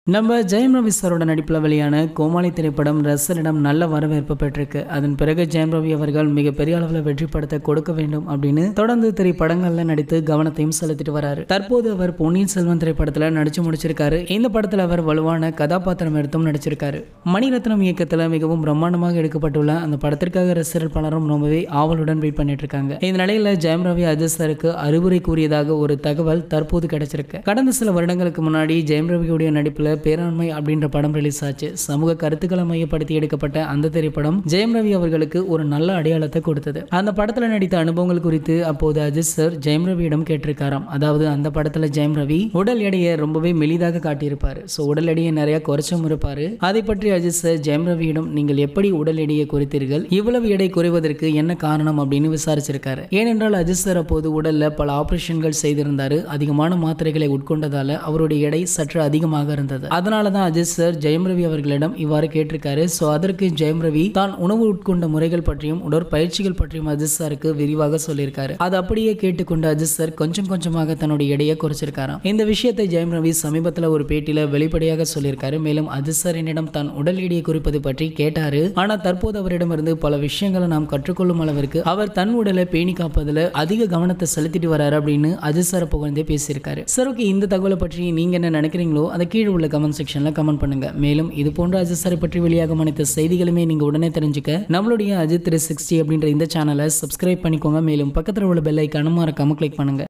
நம்ம ஜெயம் ரவி சாரோட நடிப்பில் வெளியான கோமாளி திரைப்படம் ரசலிடம் நல்ல வரவேற்பு பெற்றிருக்கு அதன் பிறகு ஜெயம் ரவி அவர்கள் மிகப்பெரிய அளவில் வெற்றி படத்தை கொடுக்க வேண்டும் அப்படின்னு தொடர்ந்து திரைப்படங்கள்ல நடித்து கவனத்தையும் செலுத்திட்டு வராரு தற்போது அவர் பொன்னியின் செல்வன் திரைப்படத்தில் நடிச்சு முடிச்சிருக்காரு இந்த படத்தில் அவர் வலுவான கதாபாத்திரம் எடுத்தும் நடிச்சிருக்காரு மணிரத்னம் இயக்கத்தில் மிகவும் பிரம்மாண்டமாக எடுக்கப்பட்டுள்ள அந்த படத்திற்காக ரசிகர்கள் பலரும் ரொம்பவே ஆவலுடன் வெயிட் பண்ணிட்டு இருக்காங்க இந்த நிலையில ஜெயம் ரவி அஜித் சாருக்கு அறிவுரை கூறியதாக ஒரு தகவல் தற்போது கிடைச்சிருக்கு கடந்த சில வருடங்களுக்கு முன்னாடி ஜெயம் ரவியுடைய நடிப்பில் பேராண்மை அப்படின்ற படம் ரிலீஸ் ஆச்சு சமூக கருத்துக்களை மையப்படுத்தி எடுக்கப்பட்ட அந்த திரைப்படம் ஜெயம் ரவி அவர்களுக்கு ஒரு நல்ல அடையாளத்தை கொடுத்தது அந்த படத்துல நடித்த அனுபவங்கள் குறித்து அப்போது அஜித் சார் ஜெயம் ரவியிடம் கேட்டிருக்காராம் அதாவது அந்த படத்துல ஜெயம் ரவி உடல் எடையை ரொம்பவே மெலிதாக காட்டியிருப்பாரு ஸோ உடல் எடையை நிறைய குறைச்சும் இருப்பாரு அதை பற்றி அஜித் சார் ஜெயம் ரவியிடம் நீங்கள் எப்படி உடல் எடையை குறைத்தீர்கள் இவ்வளவு எடை குறைவதற்கு என்ன காரணம் அப்படின்னு விசாரிச்சிருக்காரு ஏனென்றால் அஜித் சார் அப்போது உடல்ல பல ஆபரேஷன்கள் செய்திருந்தாரு அதிகமான மாத்திரைகளை உட்கொண்டதால அவருடைய எடை சற்று அதிகமாக இருந்தது அதனால தான் அஜித் சார் ஜெயம் ரவி அவர்களிடம் இவ்வாறு கேட்டிருக்காரு ஸோ அதற்கு ஜெயம் ரவி தான் உணவு உட்கொண்ட முறைகள் பற்றியும் உடற்பயிற்சிகள் பற்றியும் அஜித் சாருக்கு விரிவாக சொல்லியிருக்காரு அது அப்படியே கேட்டுக்கொண்ட அஜித் சார் கொஞ்சம் கொஞ்சமாக தன்னுடைய எடையை குறைச்சிருக்காராம் இந்த விஷயத்தை ஜெயம் ரவி சமீபத்தில் ஒரு பேட்டியில வெளிப்படையாக சொல்லியிருக்காரு மேலும் அஜித் சார் என்னிடம் தான் உடல் எடையை குறிப்பது பற்றி கேட்டாரு ஆனா தற்போது அவரிடமிருந்து பல விஷயங்களை நாம் கற்றுக்கொள்ளும் அளவிற்கு அவர் தன் உடலை பேணி காப்பதில் அதிக கவனத்தை செலுத்திட்டு வராரு அப்படின்னு அஜித் சார் புகழ்ந்தே பேசியிருக்காரு சார் ஓகே இந்த தகவலை பற்றி நீங்க என்ன நினைக்கிறீங்களோ அதை கீழே உள்ள கமெண்ட் செக்ஷன்ல கமெண்ட் பண்ணுங்க மேலும் இது போன்ற அஜித் சாரை பற்றி வெளியாகும் அனைத்து செய்திகளுமே நீங்க உடனே தெரிஞ்சுக்க நம்மளுடைய அஜித் த்ரீ சிக்ஸ்டி அப்படின்ற இந்த சேனலை சப்ஸ்கிரைப் பண்ணிக்கோங்க மேலும் பக்கத்தில் உள்ள பெல் ஐக்கானும் மறக்காம கிளிக் பண்ணுங்க